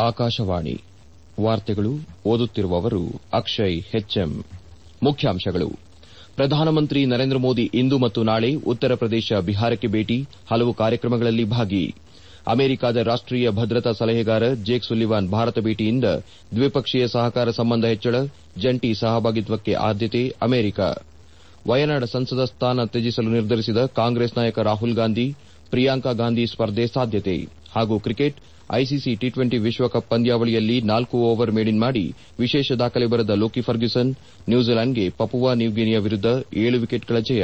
ಆಕಾಶವಾಣಿ ವಾರ್ತೆಗಳು ಓದುತ್ತಿರುವವರು ಅಕ್ಷಯ್ ಹೆಚ್ಎಂ ಮುಖ್ಯಾಂಶಗಳು ಪ್ರಧಾನಮಂತ್ರಿ ನರೇಂದ್ರ ಮೋದಿ ಇಂದು ಮತ್ತು ನಾಳೆ ಉತ್ತರ ಪ್ರದೇಶ ಬಿಹಾರಕ್ಕೆ ಭೇಟಿ ಹಲವು ಕಾರ್ಯಕ್ರಮಗಳಲ್ಲಿ ಭಾಗಿ ಅಮೆರಿಕದ ರಾಷ್ಟೀಯ ಭದ್ರತಾ ಸಲಹೆಗಾರ ಜೇಕ್ ಸುಲ್ಲಿವಾನ್ ಭಾರತ ಭೇಟಿಯಿಂದ ದ್ವಿಪಕ್ಷೀಯ ಸಹಕಾರ ಸಂಬಂಧ ಹೆಚ್ಚಳ ಜಂಟಿ ಸಹಭಾಗಿತ್ವಕ್ಕೆ ಆದ್ಯತೆ ಅಮೆರಿಕ ವಯನಾಡ್ ಸಂಸದ ಸ್ಥಾನ ತ್ಯಜಿಸಲು ನಿರ್ಧರಿಸಿದ ಕಾಂಗ್ರೆಸ್ ನಾಯಕ ರಾಹುಲ್ ಗಾಂಧಿ ಪ್ರಿಯಾಂಕಾ ಗಾಂಧಿ ಸ್ಪರ್ಧೆ ಸಾಧ್ಯತೆ ಹಾಗೂ ಕ್ರಿಕೆಟ್ ಐಸಿಸಿ ಟಿ ಟ್ವೆಂಟಿ ವಿಶ್ವಕಪ್ ಪಂದ್ಯಾವಳಿಯಲ್ಲಿ ನಾಲ್ಕು ಓವರ್ ಮೇಡಿನ್ ಮಾಡಿ ವಿಶೇಷ ದಾಖಲೆ ಬರೆದ ಲೋಕಿ ಫರ್ಗ್ಯೂಸನ್ ನ್ಯೂಜಿಲೆಂಡ್ಗೆ ಪಪುವಾ ನ್ಯೂಗಿನಿಯಾ ವಿರುದ್ದ ಏಳು ವಿಕೆಟ್ಗಳ ಜಯ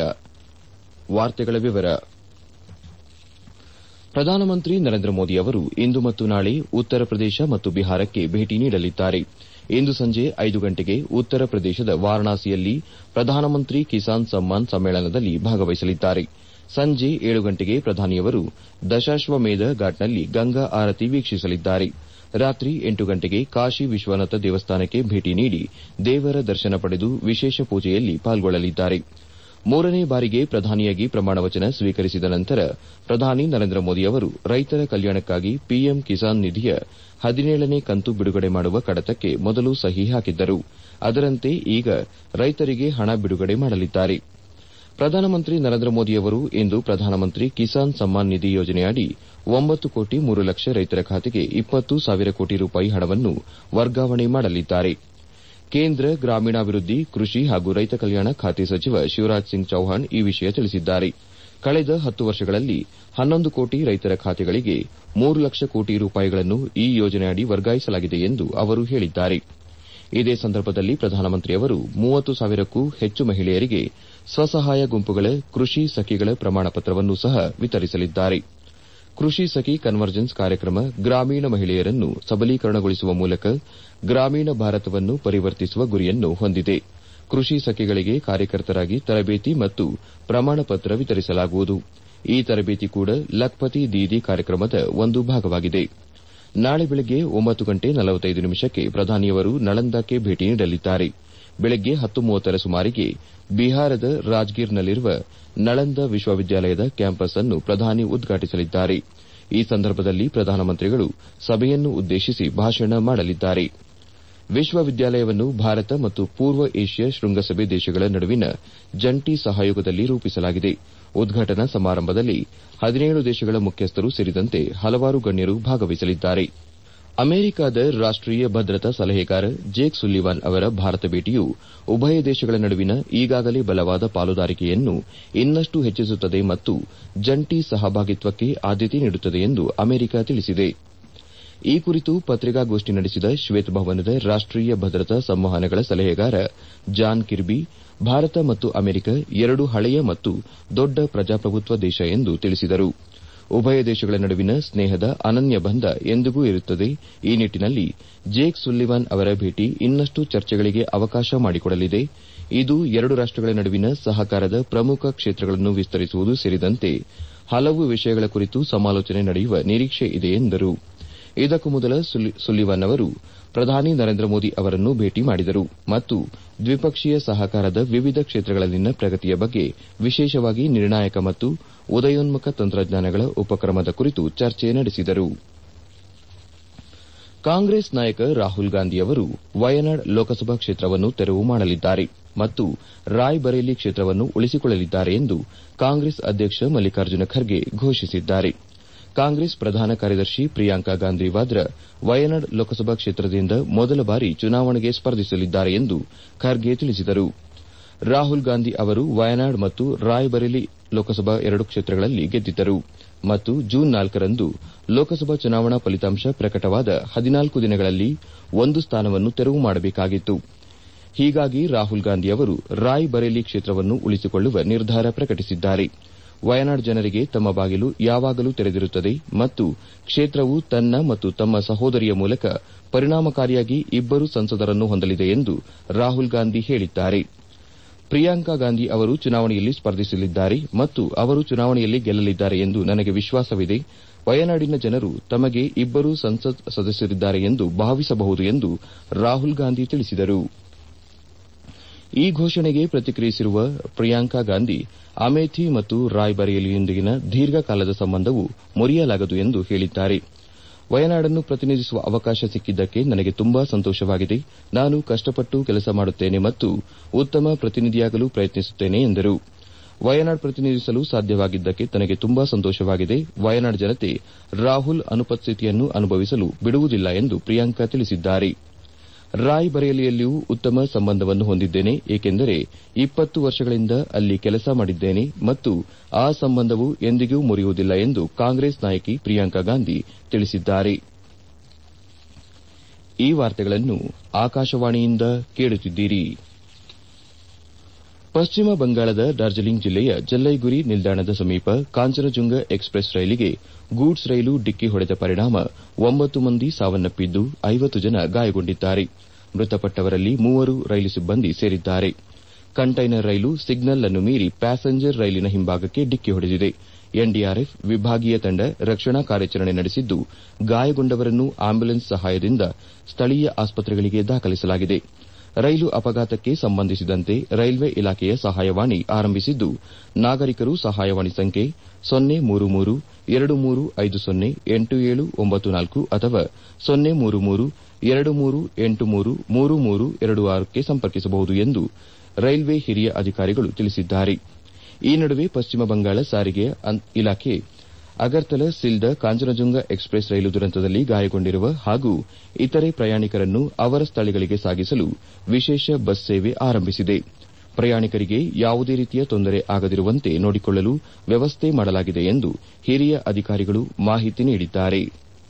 ಪ್ರಧಾನಮಂತ್ರಿ ನರೇಂದ್ರ ಮೋದಿ ಅವರು ಇಂದು ಮತ್ತು ನಾಳೆ ಉತ್ತರ ಪ್ರದೇಶ ಮತ್ತು ಬಿಹಾರಕ್ಕೆ ಭೇಟಿ ನೀಡಲಿದ್ದಾರೆ ಇಂದು ಸಂಜೆ ಐದು ಗಂಟೆಗೆ ಉತ್ತರ ಪ್ರದೇಶದ ವಾರಾಣಸಿಯಲ್ಲಿ ಪ್ರಧಾನಮಂತ್ರಿ ಕಿಸಾನ್ ಸಮ್ಮಾನ್ ಸಮ್ಮೇಳನದಲ್ಲಿ ಭಾಗವಹಿಸಲಿದ್ದಾರೆ ಸಂಜೆ ಏಳು ಗಂಟೆಗೆ ಪ್ರಧಾನಿಯವರು ದಶಾಶ್ವಮೇಧ ಘಾಟ್ನಲ್ಲಿ ಗಂಗಾ ಆರತಿ ವೀಕ್ಷಿಸಲಿದ್ದಾರೆ ರಾತ್ರಿ ಎಂಟು ಗಂಟೆಗೆ ಕಾಶಿ ವಿಶ್ವನಾಥ ದೇವಸ್ಥಾನಕ್ಕೆ ಭೇಟಿ ನೀಡಿ ದೇವರ ದರ್ಶನ ಪಡೆದು ವಿಶೇಷ ಪೂಜೆಯಲ್ಲಿ ಪಾಲ್ಗೊಳ್ಳಲಿದ್ದಾರೆ ಮೂರನೇ ಬಾರಿಗೆ ಪ್ರಧಾನಿಯಾಗಿ ಪ್ರಮಾಣವಚನ ಸ್ವೀಕರಿಸಿದ ನಂತರ ಪ್ರಧಾನಿ ನರೇಂದ್ರ ಮೋದಿ ಅವರು ರೈತರ ಕಲ್ಯಾಣಕ್ಕಾಗಿ ಪಿಎಂ ಕಿಸಾನ್ ನಿಧಿಯ ಹದಿನೇಳನೇ ಕಂತು ಬಿಡುಗಡೆ ಮಾಡುವ ಕಡತಕ್ಕೆ ಮೊದಲು ಸಹಿ ಹಾಕಿದ್ದರು ಅದರಂತೆ ಈಗ ರೈತರಿಗೆ ಹಣ ಬಿಡುಗಡೆ ಮಾಡಲಿದ್ದಾರೆ ಪ್ರಧಾನಮಂತ್ರಿ ನರೇಂದ್ರ ಮೋದಿ ಅವರು ಇಂದು ಪ್ರಧಾನಮಂತ್ರಿ ಕಿಸಾನ್ ಸಮ್ಮಾನ್ ನಿಧಿ ಯೋಜನೆಯಡಿ ಒಂಬತ್ತು ಕೋಟಿ ಮೂರು ಲಕ್ಷ ರೈತರ ಖಾತೆಗೆ ಇಪ್ಪತ್ತು ಸಾವಿರ ಕೋಟಿ ರೂಪಾಯಿ ಹಣವನ್ನು ವರ್ಗಾವಣೆ ಮಾಡಲಿದ್ದಾರೆ ಕೇಂದ್ರ ಗ್ರಾಮೀಣಾಭಿವೃದ್ಧಿ ಕೃಷಿ ಹಾಗೂ ರೈತ ಕಲ್ಯಾಣ ಖಾತೆ ಸಚಿವ ಶಿವರಾಜ್ ಸಿಂಗ್ ಚೌಹಾಣ್ ಈ ವಿಷಯ ತಿಳಿಸಿದ್ದಾರೆ ಕಳೆದ ಹತ್ತು ವರ್ಷಗಳಲ್ಲಿ ಹನ್ನೊಂದು ಕೋಟಿ ರೈತರ ಖಾತೆಗಳಿಗೆ ಮೂರು ಲಕ್ಷ ಕೋಟಿ ರೂಪಾಯಿಗಳನ್ನು ಈ ಯೋಜನೆಯಡಿ ವರ್ಗಾಯಿಸಲಾಗಿದೆ ಎಂದು ಅವರು ಹೇಳಿದ್ದಾರೆ ಇದೇ ಸಂದರ್ಭದಲ್ಲಿ ಪ್ರಧಾನಮಂತ್ರಿಯವರು ಮೂವತ್ತು ಸಾವಿರಕ್ಕೂ ಹೆಚ್ಚು ಮಹಿಳೆಯರಿಗೆ ಸ್ವಸಹಾಯ ಗುಂಪುಗಳ ಕೃಷಿ ಸಖಿಗಳ ಪ್ರಮಾಣಪತ್ರವನ್ನು ಸಹ ವಿತರಿಸಲಿದ್ದಾರೆ ಕೃಷಿ ಸಖಿ ಕನ್ವರ್ಜೆನ್ಸ್ ಕಾರ್ಯಕ್ರಮ ಗ್ರಾಮೀಣ ಮಹಿಳೆಯರನ್ನು ಸಬಲೀಕರಣಗೊಳಿಸುವ ಮೂಲಕ ಗ್ರಾಮೀಣ ಭಾರತವನ್ನು ಪರಿವರ್ತಿಸುವ ಗುರಿಯನ್ನು ಹೊಂದಿದೆ ಕೃಷಿ ಸಖಿಗಳಿಗೆ ಕಾರ್ಯಕರ್ತರಾಗಿ ತರಬೇತಿ ಮತ್ತು ಪ್ರಮಾಣಪತ್ರ ವಿತರಿಸಲಾಗುವುದು ಈ ತರಬೇತಿ ಕೂಡ ಲಖ್ಪತಿ ದೀದಿ ಕಾರ್ಯಕ್ರಮದ ಒಂದು ಭಾಗವಾಗಿದೆ ನಾಳೆ ಬೆಳಗ್ಗೆ ಒಂಬತ್ತು ಗಂಟೆ ನಲವತ್ತೈದು ನಿಮಿಷಕ್ಕೆ ಪ್ರಧಾನಿಯವರು ನಳಂದಾಕ್ಕೆ ಭೇಟಿ ನೀಡಲಿದ್ದಾರೆ ಬೆಳಗ್ಗೆ ಹತ್ತು ಮೂವತ್ತರ ಸುಮಾರಿಗೆ ಬಿಹಾರದ ರಾಜ್ಗೀರ್ನಲ್ಲಿರುವ ನಳಂದ ವಿಶ್ವವಿದ್ಯಾಲಯದ ಕ್ಯಾಂಪಸ್ ಅನ್ನು ಪ್ರಧಾನಿ ಉದ್ಘಾಟಿಸಲಿದ್ದಾರೆ ಈ ಸಂದರ್ಭದಲ್ಲಿ ಪ್ರಧಾನಮಂತ್ರಿಗಳು ಸಭೆಯನ್ನು ಉದ್ದೇಶಿಸಿ ಭಾಷಣ ಮಾಡಲಿದ್ದಾರೆ ವಿಶ್ವವಿದ್ಯಾಲಯವನ್ನು ಭಾರತ ಮತ್ತು ಪೂರ್ವ ಏಷ್ಯಾ ಶೃಂಗಸಭೆ ದೇಶಗಳ ನಡುವಿನ ಜಂಟಿ ಸಹಯೋಗದಲ್ಲಿ ರೂಪಿಸಲಾಗಿದೆ ಉದ್ಘಾಟನಾ ಸಮಾರಂಭದಲ್ಲಿ ಹದಿನೇಳು ದೇಶಗಳ ಮುಖ್ಯಸ್ಥರು ಸೇರಿದಂತೆ ಹಲವಾರು ಗಣ್ಯರು ಭಾಗವಹಿಸಲಿದ್ದಾರೆ ಅಮೆರಿಕದ ರಾಷ್ಟೀಯ ಭದ್ರತಾ ಸಲಹೆಗಾರ ಜೇಕ್ ಸುಲ್ಲಿವಾನ್ ಅವರ ಭಾರತ ಭೇಟಿಯು ಉಭಯ ದೇಶಗಳ ನಡುವಿನ ಈಗಾಗಲೇ ಬಲವಾದ ಪಾಲುದಾರಿಕೆಯನ್ನು ಇನ್ನಷ್ಟು ಹೆಚ್ಚಿಸುತ್ತದೆ ಮತ್ತು ಜಂಟಿ ಸಹಭಾಗಿತ್ವಕ್ಕೆ ಆದ್ಯತೆ ನೀಡುತ್ತದೆ ಎಂದು ಅಮೆರಿಕ ತಿಳಿಸಿದೆ ಈ ಕುರಿತು ಪತ್ರಿಕಾಗೋಷ್ಠಿ ನಡೆಸಿದ ಶ್ವೇತಭವನದ ರಾಷ್ಟೀಯ ಭದ್ರತಾ ಸಂವಹನಗಳ ಸಲಹೆಗಾರ ಜಾನ್ ಕಿರ್ಬಿ ಭಾರತ ಮತ್ತು ಅಮೆರಿಕ ಎರಡು ಹಳೆಯ ಮತ್ತು ದೊಡ್ಡ ಪ್ರಜಾಪ್ರಭುತ್ವ ದೇಶ ಎಂದು ತಿಳಿಸಿದರು ಉಭಯ ದೇಶಗಳ ನಡುವಿನ ಸ್ನೇಹದ ಅನನ್ಯ ಬಂಧ ಎಂದಿಗೂ ಇರುತ್ತದೆ ಈ ನಿಟ್ಟಿನಲ್ಲಿ ಜೇಕ್ ಸುಲ್ಲಿವಾನ್ ಅವರ ಭೇಟಿ ಇನ್ನಷ್ಟು ಚರ್ಚೆಗಳಿಗೆ ಅವಕಾಶ ಮಾಡಿಕೊಡಲಿದೆ ಇದು ಎರಡು ರಾಷ್ಟಗಳ ನಡುವಿನ ಸಹಕಾರದ ಪ್ರಮುಖ ಕ್ಷೇತ್ರಗಳನ್ನು ವಿಸ್ತರಿಸುವುದು ಸೇರಿದಂತೆ ಹಲವು ವಿಷಯಗಳ ಕುರಿತು ಸಮಾಲೋಚನೆ ನಡೆಯುವ ನಿರೀಕ್ಷೆ ಇದೆ ಎಂದರು ಇದಕ್ಕೂ ಮೊದಲು ಸುಲ್ಲಿವಾನ್ ಅವರು ಪ್ರಧಾನಿ ನರೇಂದ್ರ ಮೋದಿ ಅವರನ್ನು ಭೇಟಿ ಮಾಡಿದರು ಮತ್ತು ದ್ವಿಪಕ್ಷೀಯ ಸಹಕಾರದ ವಿವಿಧ ಕ್ಷೇತ್ರಗಳಲ್ಲಿನ ಪ್ರಗತಿಯ ಬಗ್ಗೆ ವಿಶೇಷವಾಗಿ ನಿರ್ಣಾಯಕ ಮತ್ತು ಉದಯೋನ್ಮುಖ ತಂತ್ರಜ್ಞಾನಗಳ ಉಪಕ್ರಮದ ಕುರಿತು ಚರ್ಚೆ ನಡೆಸಿದರು ಕಾಂಗ್ರೆಸ್ ನಾಯಕ ರಾಹುಲ್ ಗಾಂಧಿ ಅವರು ವಯನಾಡ್ ಲೋಕಸಭಾ ಕ್ಷೇತ್ರವನ್ನು ತೆರವು ಮಾಡಲಿದ್ದಾರೆ ಮತ್ತು ರಾಯ್ ಬರೇಲಿ ಕ್ಷೇತ್ರವನ್ನು ಉಳಿಸಿಕೊಳ್ಳಲಿದ್ದಾರೆ ಎಂದು ಕಾಂಗ್ರೆಸ್ ಅಧ್ಯಕ್ಷ ಮಲ್ಲಿಕಾರ್ಜುನ ಖರ್ಗೆ ಘೋಷಿಸಿದ್ದಾರೆ ಕಾಂಗ್ರೆಸ್ ಪ್ರಧಾನ ಕಾರ್ಯದರ್ಶಿ ಪ್ರಿಯಾಂಕಾ ಗಾಂಧಿ ವಾದ್ರಾ ವಯನಾಡ್ ಲೋಕಸಭಾ ಕ್ಷೇತ್ರದಿಂದ ಮೊದಲ ಬಾರಿ ಚುನಾವಣೆಗೆ ಸ್ಪರ್ಧಿಸಲಿದ್ದಾರೆ ಎಂದು ಖರ್ಗೆ ತಿಳಿಸಿದರು ರಾಹುಲ್ ಗಾಂಧಿ ಅವರು ವಯನಾಡ್ ಮತ್ತು ರಾಯ್ ಬರೇಲಿ ಲೋಕಸಭಾ ಎರಡು ಕ್ಷೇತ್ರಗಳಲ್ಲಿ ಗೆದ್ದಿದ್ದರು ಮತ್ತು ಜೂನ್ ನಾಲ್ಕರಂದು ಲೋಕಸಭಾ ಚುನಾವಣಾ ಫಲಿತಾಂಶ ಪ್ರಕಟವಾದ ಹದಿನಾಲ್ಕು ದಿನಗಳಲ್ಲಿ ಒಂದು ಸ್ಥಾನವನ್ನು ತೆರವು ಮಾಡಬೇಕಾಗಿತ್ತು ಹೀಗಾಗಿ ರಾಹುಲ್ ಗಾಂಧಿ ಅವರು ರಾಯ್ ಬರೇಲಿ ಕ್ಷೇತ್ರವನ್ನು ಉಳಿಸಿಕೊಳ್ಳುವ ನಿರ್ಧಾರ ಪ್ರಕಟಿಸಿದ್ದಾರೆ ವಯನಾಡ್ ಜನರಿಗೆ ತಮ್ಮ ಬಾಗಿಲು ಯಾವಾಗಲೂ ತೆರೆದಿರುತ್ತದೆ ಮತ್ತು ಕ್ಷೇತ್ರವು ತನ್ನ ಮತ್ತು ತಮ್ಮ ಸಹೋದರಿಯ ಮೂಲಕ ಪರಿಣಾಮಕಾರಿಯಾಗಿ ಇಬ್ಬರು ಸಂಸದರನ್ನು ಹೊಂದಲಿದೆ ಎಂದು ರಾಹುಲ್ ಗಾಂಧಿ ಹೇಳಿದ್ದಾರೆ ಪ್ರಿಯಾಂಕಾ ಗಾಂಧಿ ಅವರು ಚುನಾವಣೆಯಲ್ಲಿ ಸ್ಪರ್ಧಿಸಲಿದ್ದಾರೆ ಮತ್ತು ಅವರು ಚುನಾವಣೆಯಲ್ಲಿ ಗೆಲ್ಲಲಿದ್ದಾರೆ ಎಂದು ನನಗೆ ವಿಶ್ವಾಸವಿದೆ ವಯನಾಡಿನ ಜನರು ತಮಗೆ ಇಬ್ಬರು ಸಂಸತ್ ಸದಸ್ಯರಿದ್ದಾರೆ ಎಂದು ಭಾವಿಸಬಹುದು ಎಂದು ರಾಹುಲ್ ಗಾಂಧಿ ತಿಳಿಸಿದರು ಈ ಘೋಷಣೆಗೆ ಪ್ರತಿಕ್ರಿಯಿಸಿರುವ ಪ್ರಿಯಾಂಕಾ ಗಾಂಧಿ ಅಮೇಥಿ ಮತ್ತು ರಾಯ್ ಬರೇಲಿಯೊಂದಿಗಿನ ದೀರ್ಘಕಾಲದ ಸಂಬಂಧವು ಮುರಿಯಲಾಗದು ಎಂದು ಹೇಳಿದ್ದಾರೆ ವಯನಾಡನ್ನು ಪ್ರತಿನಿಧಿಸುವ ಅವಕಾಶ ಸಿಕ್ಕಿದ್ದಕ್ಕೆ ನನಗೆ ತುಂಬಾ ಸಂತೋಷವಾಗಿದೆ ನಾನು ಕಷ್ಟಪಟ್ಟು ಕೆಲಸ ಮಾಡುತ್ತೇನೆ ಮತ್ತು ಉತ್ತಮ ಪ್ರತಿನಿಧಿಯಾಗಲು ಪ್ರಯತ್ನಿಸುತ್ತೇನೆ ಎಂದರು ವಯನಾಡ್ ಪ್ರತಿನಿಧಿಸಲು ಸಾಧ್ಯವಾಗಿದ್ದಕ್ಕೆ ತನಗೆ ತುಂಬಾ ಸಂತೋಷವಾಗಿದೆ ವಯನಾಡ್ ಜನತೆ ರಾಹುಲ್ ಅನುಪಸ್ಥಿತಿಯನ್ನು ಅನುಭವಿಸಲು ಬಿಡುವುದಿಲ್ಲ ಎಂದು ಪ್ರಿಯಾಂಕಾ ತಿಳಿಸಿದ್ದಾರೆ ರಾಯ್ ಬರೇಲಿಯಲ್ಲಿಯೂ ಉತ್ತಮ ಸಂಬಂಧವನ್ನು ಹೊಂದಿದ್ದೇನೆ ಏಕೆಂದರೆ ಇಪ್ಪತ್ತು ವರ್ಷಗಳಿಂದ ಅಲ್ಲಿ ಕೆಲಸ ಮಾಡಿದ್ದೇನೆ ಮತ್ತು ಆ ಸಂಬಂಧವು ಎಂದಿಗೂ ಮುರಿಯುವುದಿಲ್ಲ ಎಂದು ಕಾಂಗ್ರೆಸ್ ನಾಯಕಿ ಪ್ರಿಯಾಂಕಾ ಗಾಂಧಿ ತಿಳಿಸಿದ್ದಾರೆ ಈ ವಾರ್ತೆಗಳನ್ನು ಆಕಾಶವಾಣಿಯಿಂದ ಕೇಳುತ್ತಿದ್ದೀರಿ ಪಶ್ಚಿಮ ಬಂಗಾಳದ ಡಾರ್ಜಿಲಿಂಗ್ ಜಿಲ್ಲೆಯ ಜಲ್ಲೈಗುರಿ ನಿಲ್ದಾಣದ ಸಮೀಪ ಕಾಂಚನಜುಂಗ ಎಕ್ಸ್ಪ್ರೆಸ್ ರೈಲಿಗೆ ಗೂಡ್ಸ್ ರೈಲು ಡಿಕ್ಕಿ ಹೊಡೆದ ಪರಿಣಾಮ ಒಂಬತ್ತು ಮಂದಿ ಸಾವನ್ನಪ್ಪಿದ್ದು ಐವತ್ತು ಜನ ಗಾಯಗೊಂಡಿದ್ದಾರೆ ಮೃತಪಟ್ಟವರಲ್ಲಿ ಮೂವರು ರೈಲು ಸಿಬ್ಬಂದಿ ಸೇರಿದ್ದಾರೆ ಕಂಟೈನರ್ ರೈಲು ಸಿಗ್ನಲ್ ಅನ್ನು ಮೀರಿ ಪ್ಯಾಸೆಂಜರ್ ರೈಲಿನ ಹಿಂಭಾಗಕ್ಕೆ ಡಿಕ್ಕಿ ಹೊಡೆದಿದೆ ಎನ್ಡಿಆರ್ಎಫ್ ವಿಭಾಗೀಯ ತಂಡ ರಕ್ಷಣಾ ಕಾರ್ಯಾಚರಣೆ ನಡೆಸಿದ್ದು ಗಾಯಗೊಂಡವರನ್ನು ಆಂಬ್ಯುಲೆನ್ಸ್ ಸಹಾಯದಿಂದ ಸ್ಥಳೀಯ ಆಸ್ಪತ್ರೆಗಳಿಗೆ ದಾಖಲಿಸಲಾಗಿದೆ ರೈಲು ಅಪಘಾತಕ್ಕೆ ಸಂಬಂಧಿಸಿದಂತೆ ರೈಲ್ವೆ ಇಲಾಖೆಯ ಸಹಾಯವಾಣಿ ಆರಂಭಿಸಿದ್ದು ನಾಗರಿಕರು ಸಹಾಯವಾಣಿ ಸಂಖ್ಯೆ ಸೊನ್ನೆ ಮೂರು ಮೂರು ಎರಡು ಮೂರು ಐದು ಸೊನ್ನೆ ಎಂಟು ಏಳು ಒಂಬತ್ತು ನಾಲ್ಕು ಅಥವಾ ಸೊನ್ನೆ ಮೂರು ಮೂರು ಎರಡು ಮೂರು ಎಂಟು ಮೂರು ಮೂರು ಮೂರು ಎರಡು ಆರಕ್ಕೆ ಸಂಪರ್ಕಿಸಬಹುದು ಎಂದು ರೈಲ್ವೆ ಹಿರಿಯ ಅಧಿಕಾರಿಗಳು ತಿಳಿಸಿದ್ದಾರೆ ಈ ನಡುವೆ ಪಶ್ಚಿಮ ಬಂಗಾಳ ಸಾರಿಗೆ ಇಲಾಖೆ ಅಗರ್ತಲ ಸಿಲ್ದ ಕಾಂಚನಜುಂಗ ಎಕ್ಸ್ಪ್ರೆಸ್ ರೈಲು ದುರಂತದಲ್ಲಿ ಗಾಯಗೊಂಡಿರುವ ಹಾಗೂ ಇತರೆ ಪ್ರಯಾಣಿಕರನ್ನು ಅವರ ಸ್ಥಳಗಳಿಗೆ ಸಾಗಿಸಲು ವಿಶೇಷ ಬಸ್ ಸೇವೆ ಆರಂಭಿಸಿದೆ ಪ್ರಯಾಣಿಕರಿಗೆ ಯಾವುದೇ ರೀತಿಯ ತೊಂದರೆ ಆಗದಿರುವಂತೆ ನೋಡಿಕೊಳ್ಳಲು ವ್ಯವಸ್ಥೆ ಮಾಡಲಾಗಿದೆ ಎಂದು ಹಿರಿಯ ಅಧಿಕಾರಿಗಳು ಮಾಹಿತಿ ನೀಡಿದ್ದಾರೆ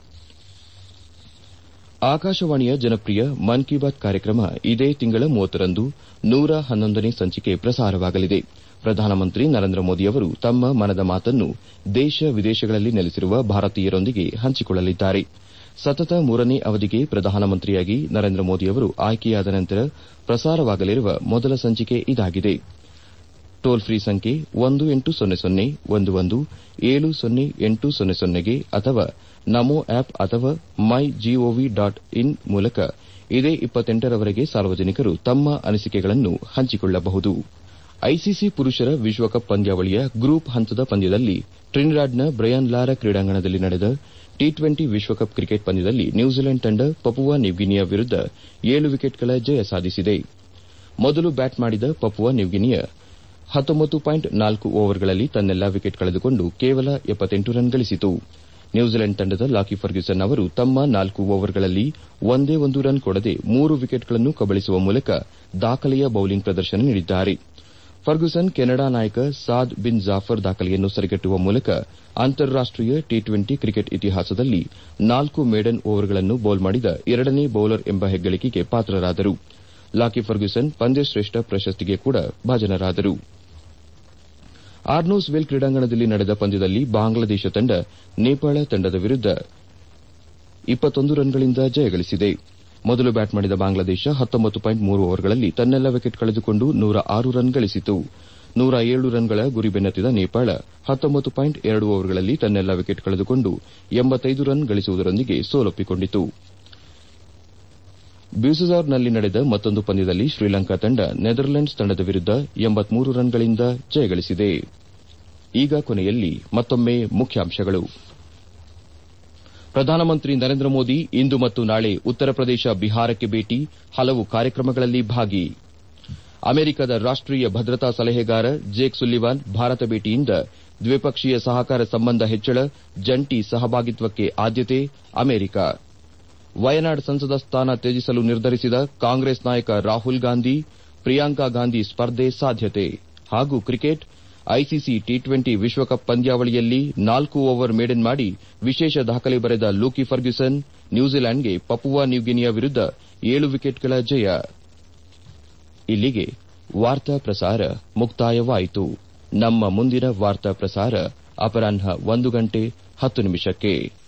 ಆಕಾಶವಾಣಿಯ ಜನಪ್ರಿಯ ಮನ್ ಕಿ ಬಾತ್ ಕಾರ್ಯಕ್ರಮ ಇದೇ ತಿಂಗಳ ಮೂವತ್ತರಂದು ನೂರ ಹನ್ನೊಂದನೇ ಸಂಚಿಕೆ ಪ್ರಸಾರವಾಗಲಿದೆ ಪ್ರಧಾನಮಂತ್ರಿ ನರೇಂದ್ರ ಮೋದಿ ಅವರು ತಮ್ಮ ಮನದ ಮಾತನ್ನು ದೇಶ ವಿದೇಶಗಳಲ್ಲಿ ನೆಲೆಸಿರುವ ಭಾರತೀಯರೊಂದಿಗೆ ಹಂಚಿಕೊಳ್ಳಲಿದ್ದಾರೆ ಸತತ ಮೂರನೇ ಅವಧಿಗೆ ಪ್ರಧಾನಮಂತ್ರಿಯಾಗಿ ನರೇಂದ್ರ ಮೋದಿ ಅವರು ಆಯ್ಕೆಯಾದ ನಂತರ ಪ್ರಸಾರವಾಗಲಿರುವ ಮೊದಲ ಸಂಚಿಕೆ ಇದಾಗಿದೆ ಟೋಲ್ ಫ್ರೀ ಸಂಖ್ಯೆ ಒಂದು ಎಂಟು ಸೊನ್ನೆ ಸೊನ್ನೆ ಒಂದು ಒಂದು ಏಳು ಸೊನ್ನೆ ಎಂಟು ಸೊನ್ನೆ ಸೊನ್ನೆಗೆ ಅಥವಾ ನಮೋ ಆಪ್ ಅಥವಾ ಮೈ ಜಿಒವಿ ಡಾಟ್ ಇನ್ ಮೂಲಕ ಇದೇ ಇಪ್ಪತ್ತೆಂಟರವರೆಗೆ ಸಾರ್ವಜನಿಕರು ತಮ್ಮ ಅನಿಸಿಕೆಗಳನ್ನು ಹಂಚಿಕೊಳ್ಳಬಹುದು ಐಸಿಸಿ ಪುರುಷರ ವಿಶ್ವಕಪ್ ಪಂದ್ಯಾವಳಿಯ ಗ್ರೂಪ್ ಹಂತದ ಪಂದ್ಯದಲ್ಲಿ ಟ್ರಿನಿಡಾಡ್ನ ಬ್ರಯಾನ್ ಲಾರಾ ಕ್ರೀಡಾಂಗಣದಲ್ಲಿ ನಡೆದ ಟಿ ಟ್ವೆಂಟಿ ವಿಶ್ವಕಪ್ ಕ್ರಿಕೆಟ್ ಪಂದ್ಯದಲ್ಲಿ ನ್ಯೂಜಿಲೆಂಡ್ ತಂಡ ಪಪುವಾ ನ್ಯೂಗಿನಿಯಾ ವಿರುದ್ದ ಏಳು ವಿಕೆಟ್ಗಳ ಜಯ ಸಾಧಿಸಿದೆ ಮೊದಲು ಬ್ಯಾಟ್ ಮಾಡಿದ ಪಪುವಾ ನ್ಯೂಗಿನಿಯಾ ಹತ್ತೊಂಬತ್ತು ಪಾಯಿಂಟ್ ನಾಲ್ಕು ಓವರ್ಗಳಲ್ಲಿ ತನ್ನೆಲ್ಲಾ ವಿಕೆಟ್ ಕಳೆದುಕೊಂಡು ಕೇವಲ ಎಪ್ಪತ್ತೆಂಟು ರನ್ ಗಳಿಸಿತು ನ್ಯೂಜಿಲೆಂಡ್ ತಂಡದ ಲಾಕಿ ಫರ್ಗ್ಯೂಸನ್ ಅವರು ತಮ್ಮ ನಾಲ್ಕು ಓವರ್ಗಳಲ್ಲಿ ಒಂದೇ ಒಂದು ರನ್ ಕೊಡದೆ ಮೂರು ವಿಕೆಟ್ಗಳನ್ನು ಕಬಳಿಸುವ ಮೂಲಕ ದಾಖಲೆಯ ಬೌಲಿಂಗ್ ಪ್ರದರ್ಶನ ನೀಡಿದ್ದಾರೆ ಫರ್ಗ್ಯೂಸನ್ ಕೆನಡಾ ನಾಯಕ ಸಾದ್ ಬಿನ್ ಜಾಫರ್ ದಾಖಲೆಯನ್ನು ಸರಿಗಟ್ಟುವ ಮೂಲಕ ಅಂತಾರಾಷ್ಟೀಯ ಟಿ ಟ್ವೆಂಟಿ ಕ್ರಿಕೆಟ್ ಇತಿಹಾಸದಲ್ಲಿ ನಾಲ್ಕು ಮೇಡನ್ ಓವರ್ಗಳನ್ನು ಬೌಲ್ ಮಾಡಿದ ಎರಡನೇ ಬೌಲರ್ ಎಂಬ ಹೆಗ್ಗಳಿಕೆಗೆ ಪಾತ್ರರಾದರು ಲಾಕಿ ಫರ್ಗ್ಯೂಸನ್ ಪಂದ್ಯಶ್ರೇಷ್ಠ ಪ್ರಶಸ್ತಿಗೆ ಕೂಡ ಭಾಜನರಾದರು ಆರ್ನೋಸ್ ವೆಲ್ ಕ್ರೀಡಾಂಗಣದಲ್ಲಿ ನಡೆದ ಪಂದ್ಯದಲ್ಲಿ ಬಾಂಗ್ಲಾದೇಶ ತಂಡ ನೇಪಾಳ ತಂಡದ ವಿರುದ್ದ ಇಪ್ಪತ್ತೊಂದು ರನ್ಗಳಿಂದ ಜಯಗಳಿಸಿದೆ ಮೊದಲು ಬ್ಯಾಟ್ ಮಾಡಿದ ಬಾಂಗ್ಲಾದೇಶ ಹತ್ತೊಂಬತ್ತು ಪಾಯಿಂಟ್ ಮೂರು ಓವರ್ಗಳಲ್ಲಿ ತನ್ನೆಲ್ಲ ವಿಕೆಟ್ ಕಳೆದುಕೊಂಡು ನೂರ ಆರು ರನ್ ಗಳಿಸಿತು ನೂರ ಏಳು ರನ್ಗಳ ಗುರಿ ಬೆನ್ನತ್ತಿದ ನೇಪಾಳ ಹತ್ತೊಂಬತ್ತು ಪಾಯಿಂಟ್ ಎರಡು ಓವರ್ಗಳಲ್ಲಿ ತನ್ನೆಲ್ಲ ವಿಕೆಟ್ ಕಳೆದುಕೊಂಡು ಎಂಬತ್ತೈದು ರನ್ ಗಳಿಸುವುದರೊಂದಿಗೆ ಸೋಲೊಪ್ಪಿಕೊಂಡಿತು ಬ್ಯೂಸಜಾರ್ನಲ್ಲಿ ನಡೆದ ಮತ್ತೊಂದು ಪಂದ್ಯದಲ್ಲಿ ಶ್ರೀಲಂಕಾ ತಂಡ ನೆದರ್ಲೆಂಡ್ಸ್ ತಂಡದ ವಿರುದ್ದ ಎಂಬತ್ಮೂರು ರನ್ಗಳಿಂದ ಜಯಗಳಿಸಿದೆ ಈಗ ಕೊನೆಯಲ್ಲಿ ಮತ್ತೊಮ್ಮೆ ಮುಖ್ಯಾಂಶಗಳು ಪ್ರಧಾನಮಂತ್ರಿ ನರೇಂದ್ರ ಮೋದಿ ಇಂದು ಮತ್ತು ನಾಳೆ ಉತ್ತರ ಪ್ರದೇಶ ಬಿಹಾರಕ್ಕೆ ಭೇಟಿ ಹಲವು ಕಾರ್ಯಕ್ರಮಗಳಲ್ಲಿ ಭಾಗಿ ಅಮೆರಿಕದ ರಾಷ್ಟೀಯ ಭದ್ರತಾ ಸಲಹೆಗಾರ ಜೇಕ್ ಸುಲ್ಲಿವಾನ್ ಭಾರತ ಭೇಟಿಯಿಂದ ದ್ವಿಪಕ್ಷೀಯ ಸಹಕಾರ ಸಂಬಂಧ ಹೆಚ್ಚಳ ಜಂಟಿ ಸಹಭಾಗಿತ್ವಕ್ಕೆ ಆದ್ಯತೆ ಅಮೆರಿಕ ವಯನಾಡ್ ಸಂಸದ ಸ್ಥಾನ ತ್ಯಜಿಸಲು ನಿರ್ಧರಿಸಿದ ಕಾಂಗ್ರೆಸ್ ನಾಯಕ ರಾಹುಲ್ ಗಾಂಧಿ ಪ್ರಿಯಾಂಕಾ ಗಾಂಧಿ ಸ್ಪರ್ಧೆ ಸಾಧ್ಯತೆ ಹಾಗೂ ಕ್ರಿಕೆಟ್ ಐಸಿಸಿ ಟಿ ಟ್ವೆಂಟಿ ವಿಶ್ವಕಪ್ ಪಂದ್ಯಾವಳಿಯಲ್ಲಿ ನಾಲ್ಕು ಓವರ್ ಮೇಡನ್ ಮಾಡಿ ವಿಶೇಷ ದಾಖಲೆ ಬರೆದ ಲೂಕಿ ಫರ್ಗ್ಯೂಸನ್ ನ್ಯೂಜಿಲೆಂಡ್ಗೆ ಪಪುವಾ ನ್ಯೂಗಿನಿಯಾ ವಿರುದ್ದ ಏಳು ವಿಕೆಟ್ಗಳ ಜಯ ಇಲ್ಲಿಗೆ ವಾರ್ತಾ ಪ್ರಸಾರ ಮುಕ್ತಾಯವಾಯಿತು ನಮ್ಮ ಮುಂದಿನ ವಾರ್ತಾ ಪ್ರಸಾರ ಅಪರಾಹ್ನ ಒಂದು ಗಂಟೆ ಹತ್ತು ನಿಮಿಷಕ್ಕೆ